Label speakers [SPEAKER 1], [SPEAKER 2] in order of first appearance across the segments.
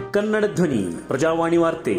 [SPEAKER 1] ಕನ್ನಡ ಧ್ವನಿ ಪ್ರಜಾವಾಣಿ ವಾರ್ತೆ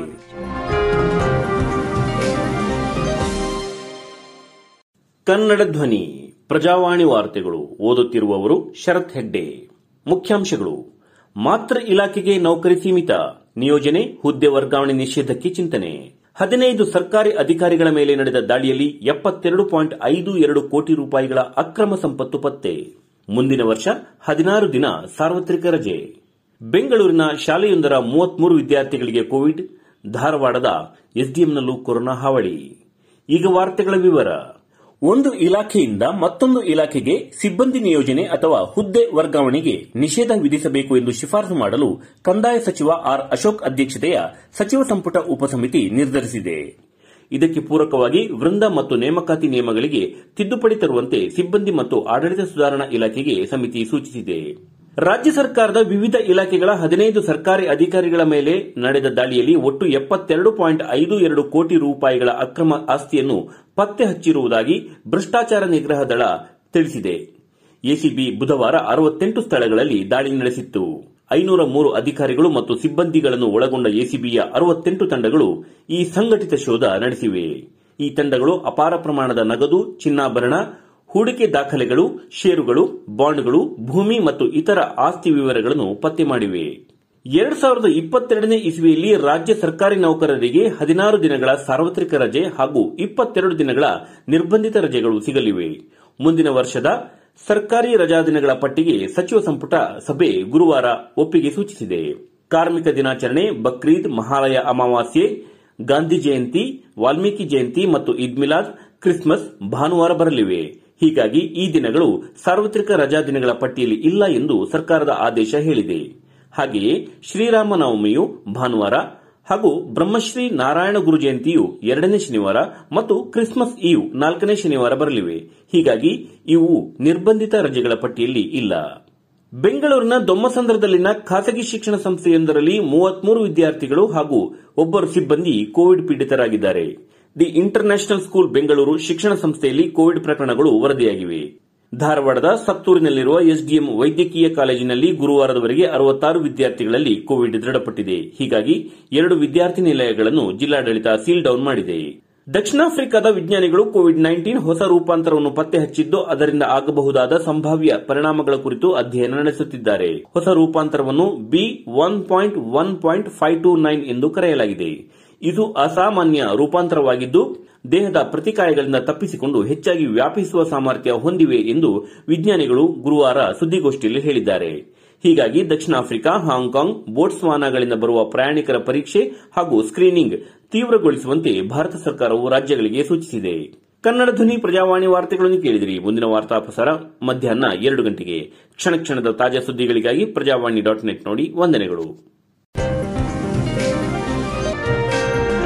[SPEAKER 1] ಕನ್ನಡ ಧ್ವನಿ ಪ್ರಜಾವಾಣಿ ವಾರ್ತೆಗಳು ಓದುತ್ತಿರುವವರು ಶರತ್ ಹೆಡ್ಡೆ ಮುಖ್ಯಾಂಶಗಳು ಮಾತ್ರ ಇಲಾಖೆಗೆ ನೌಕರಿ ಸೀಮಿತ ನಿಯೋಜನೆ ಹುದ್ದೆ ವರ್ಗಾವಣೆ ನಿಷೇಧಕ್ಕೆ ಚಿಂತನೆ ಹದಿನೈದು ಸರ್ಕಾರಿ ಅಧಿಕಾರಿಗಳ ಮೇಲೆ ನಡೆದ ದಾಳಿಯಲ್ಲಿ ಎಪ್ಪತ್ತೆರಡು ಪಾಯಿಂಟ್ ಐದು ಎರಡು ಕೋಟಿ ರೂಪಾಯಿಗಳ ಅಕ್ರಮ ಸಂಪತ್ತು ಪತ್ತೆ ಮುಂದಿನ ವರ್ಷ ಹದಿನಾರು ದಿನ ಸಾರ್ವತ್ರಿಕ ರಜೆ ಬೆಂಗಳೂರಿನ ಶಾಲೆಯೊಂದರ ಮೂವತ್ಮೂರು ವಿದ್ಯಾರ್ಥಿಗಳಿಗೆ ಕೋವಿಡ್ ಧಾರವಾಡದ ಎಸ್ಡಿಎಂನಲ್ಲೂ ಕೊರೋನಾ ಹಾವಳಿ ಈಗ ವಾರ್ತೆಗಳ ವಿವರ ಒಂದು ಇಲಾಖೆಯಿಂದ ಮತ್ತೊಂದು ಇಲಾಖೆಗೆ ಸಿಬ್ಬಂದಿ ನಿಯೋಜನೆ ಅಥವಾ ಹುದ್ದೆ ವರ್ಗಾವಣೆಗೆ ನಿಷೇಧ ವಿಧಿಸಬೇಕು ಎಂದು ಶಿಫಾರಸು ಮಾಡಲು ಕಂದಾಯ ಸಚಿವ ಆರ್ ಅಶೋಕ್ ಅಧ್ಯಕ್ಷತೆಯ ಸಚಿವ ಸಂಪುಟ ಉಪಸಮಿತಿ ನಿರ್ಧರಿಸಿದೆ ಇದಕ್ಕೆ ಪೂರಕವಾಗಿ ವೃಂದ ಮತ್ತು ನೇಮಕಾತಿ ನಿಯಮಗಳಿಗೆ ತಿದ್ದುಪಡಿ ತರುವಂತೆ ಸಿಬ್ಬಂದಿ ಮತ್ತು ಆಡಳಿತ ಸುಧಾರಣಾ ಇಲಾಖೆಗೆ ಸಮಿತಿ ಸೂಚಿಸಿದೆ ರಾಜ್ಯ ಸರ್ಕಾರದ ವಿವಿಧ ಇಲಾಖೆಗಳ ಹದಿನೈದು ಸರ್ಕಾರಿ ಅಧಿಕಾರಿಗಳ ಮೇಲೆ ನಡೆದ ದಾಳಿಯಲ್ಲಿ ಒಟ್ಟು ಎಪ್ಪತ್ತೆರಡು ಪಾಯಿಂಟ್ ಐದು ಎರಡು ಕೋಟಿ ರೂಪಾಯಿಗಳ ಅಕ್ರಮ ಆಸ್ತಿಯನ್ನು ಪತ್ತೆ ಹಚ್ಚಿರುವುದಾಗಿ ಭ್ರಷ್ಟಾಚಾರ ನಿಗ್ರಹ ದಳ ತಿಳಿಸಿದೆ ಎಸಿಬಿ ಬುಧವಾರ ಅರವತ್ತೆಂಟು ಸ್ಥಳಗಳಲ್ಲಿ ದಾಳಿ ನಡೆಸಿತ್ತು ಐನೂರ ಮೂರು ಅಧಿಕಾರಿಗಳು ಮತ್ತು ಸಿಬ್ಬಂದಿಗಳನ್ನು ಒಳಗೊಂಡ ಎಸಿಬಿಯ ಅರವತ್ತೆಂಟು ತಂಡಗಳು ಈ ಸಂಘಟಿತ ಶೋಧ ನಡೆಸಿವೆ ಈ ತಂಡಗಳು ಅಪಾರ ಪ್ರಮಾಣದ ನಗದು ಚಿನ್ನಾಭರಣ ಹೂಡಿಕೆ ದಾಖಲೆಗಳು ಷೇರುಗಳು ಬಾಂಡ್ಗಳು ಭೂಮಿ ಮತ್ತು ಇತರ ಆಸ್ತಿ ವಿವರಗಳನ್ನು ಪತ್ತೆ ಮಾಡಿವೆ ಎರಡು ಸಾವಿರದ ಇಪ್ಪತ್ತೆರಡನೇ ಇಸ್ವಿಯಲ್ಲಿ ರಾಜ್ಯ ಸರ್ಕಾರಿ ನೌಕರರಿಗೆ ಹದಿನಾರು ದಿನಗಳ ಸಾರ್ವತ್ರಿಕ ರಜೆ ಹಾಗೂ ಇಪ್ಪತ್ತೆರಡು ದಿನಗಳ ನಿರ್ಬಂಧಿತ ರಜೆಗಳು ಸಿಗಲಿವೆ ಮುಂದಿನ ವರ್ಷದ ಸರ್ಕಾರಿ ರಜಾ ದಿನಗಳ ಪಟ್ಟಿಗೆ ಸಚಿವ ಸಂಪುಟ ಸಭೆ ಗುರುವಾರ ಒಪ್ಪಿಗೆ ಸೂಚಿಸಿದೆ ಕಾರ್ಮಿಕ ದಿನಾಚರಣೆ ಬಕ್ರೀದ್ ಮಹಾಲಯ ಅಮಾವಾಸ್ಯೆ ಗಾಂಧಿ ಜಯಂತಿ ವಾಲ್ಮೀಕಿ ಜಯಂತಿ ಮತ್ತು ಈದ್ ಮಿಲಾದ್ ಕ್ರಿಸ್ಮಸ್ ಭಾನುವಾರ ಬರಲಿವೆ ಹೀಗಾಗಿ ಈ ದಿನಗಳು ಸಾರ್ವತ್ರಿಕ ರಜಾ ದಿನಗಳ ಪಟ್ಟಿಯಲ್ಲಿ ಇಲ್ಲ ಎಂದು ಸರ್ಕಾರದ ಆದೇಶ ಹೇಳಿದೆ ಹಾಗೆಯೇ ಶ್ರೀರಾಮನವಮಿಯು ಭಾನುವಾರ ಹಾಗೂ ಬ್ರಹ್ಮಶ್ರೀ ನಾರಾಯಣ ಗುರು ಜಯಂತಿಯು ಎರಡನೇ ಶನಿವಾರ ಮತ್ತು ಕ್ರಿಸ್ಮಸ್ ಈವ್ ನಾಲ್ಕನೇ ಶನಿವಾರ ಬರಲಿವೆ ಹೀಗಾಗಿ ಇವು ನಿರ್ಬಂಧಿತ ರಜೆಗಳ ಪಟ್ಟಿಯಲ್ಲಿ ಇಲ್ಲ ಬೆಂಗಳೂರಿನ ದೊಮ್ಮಸಂದ್ರದಲ್ಲಿನ ಖಾಸಗಿ ಶಿಕ್ಷಣ ಸಂಸ್ಥೆಯೊಂದರಲ್ಲಿ ಮೂವತ್ಮೂರು ವಿದ್ಯಾರ್ಥಿಗಳು ಹಾಗೂ ಒಬ್ಬರು ಸಿಬ್ಬಂದಿ ಕೋವಿಡ್ ಪೀಡಿತರಾಗಿದ್ದಾರೆ the international school Bengaluru ಶಿಕ್ಷಣ ಸಂಸ್ಥೆಯಲ್ಲಿ ಕೋವಿಡ್ ಪ್ರಕರಣಗಳು ವರದಿಯಾಗಿವೆ ಧಾರವಾಡದ ಸತ್ತೂರಿನಲ್ಲಿರುವ ಎಸ್ಡಿಎಂ ವೈದ್ಯಕೀಯ ಕಾಲೇಜಿನಲ್ಲಿ ಗುರುವಾರದವರೆಗೆ ಅರವತ್ತಾರು ವಿದ್ಯಾರ್ಥಿಗಳಲ್ಲಿ ಕೋವಿಡ್ ದೃಢಪಟ್ಟಿದೆ ಹೀಗಾಗಿ ಎರಡು ವಿದ್ಯಾರ್ಥಿ ನಿಲಯಗಳನ್ನು ಜಿಲ್ಲಾಡಳಿತ ಸೀಲ್ ಡೌನ್ ಮಾಡಿದೆ ದಕ್ಷಿಣ ಆಫ್ರಿಕಾದ ವಿಜ್ಞಾನಿಗಳು ಕೋವಿಡ್ ನೈನ್ಟೀನ್ ಹೊಸ ರೂಪಾಂತರವನ್ನು ಪತ್ತೆ ಹಚ್ಚಿದ್ದು ಅದರಿಂದ ಆಗಬಹುದಾದ ಸಂಭಾವ್ಯ ಪರಿಣಾಮಗಳ ಕುರಿತು ಅಧ್ಯಯನ ನಡೆಸುತ್ತಿದ್ದಾರೆ ಹೊಸ ರೂಪಾಂತರವನ್ನು B one point one point five two nine ಎಂದು ಕರೆಯಲಾಗಿದೆ ಇದು ಅಸಾಮಾನ್ಯ ರೂಪಾಂತರವಾಗಿದ್ದು ದೇಹದ ಪ್ರತಿಕಾಯಗಳಿಂದ ತಪ್ಪಿಸಿಕೊಂಡು ಹೆಚ್ಚಾಗಿ ವ್ಯಾಪಿಸುವ ಸಾಮರ್ಥ್ಯ ಹೊಂದಿವೆ ಎಂದು ವಿಜ್ಞಾನಿಗಳು ಗುರುವಾರ ಸುದ್ದಿಗೋಷ್ಠಿಯಲ್ಲಿ ಹೇಳಿದ್ದಾರೆ ಹೀಗಾಗಿ ದಕ್ಷಿಣ ಆಫ್ರಿಕಾ ಹಾಂಗ್ಕಾಂಗ್ ಬೋಟ್ಸ್ವಾನಾಗಳಿಂದ ಬರುವ ಪ್ರಯಾಣಿಕರ ಪರೀಕ್ಷೆ ಹಾಗೂ ಸ್ಕ್ರೀನಿಂಗ್ ತೀವ್ರಗೊಳಿಸುವಂತೆ ಭಾರತ ಸರ್ಕಾರವು ರಾಜ್ಯಗಳಿಗೆ ಸೂಚಿಸಿದೆ ಕನ್ನಡ ಧ್ವನಿ ಪ್ರಜಾವಾಣಿ ವಾರ್ತೆಗಳನ್ನು ಕೇಳಿದಿರಿ ಮುಂದಿನ ವಾರ್ತಾ ಪ್ರಸಾರ ಮಧ್ಯಾಹ್ನ ಎರಡು ಗಂಟೆಗೆ ಕ್ಷಣ ಕ್ಷಣದ ತಾಜಾ ಸುದ್ದಿಗಳಿಗಾಗಿ ಪ್ರಜಾವಾಣಿ ಡಾಟ್ ನೆಟ್ ನೋಡಿ ವಂದನೆಗಳು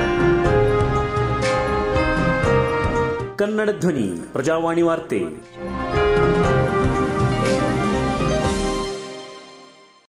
[SPEAKER 1] ಕನ್ನಡ ಧ್ವನಿ ಪ್ರಜಾವಾಣಿ ವಾರ್ತೆ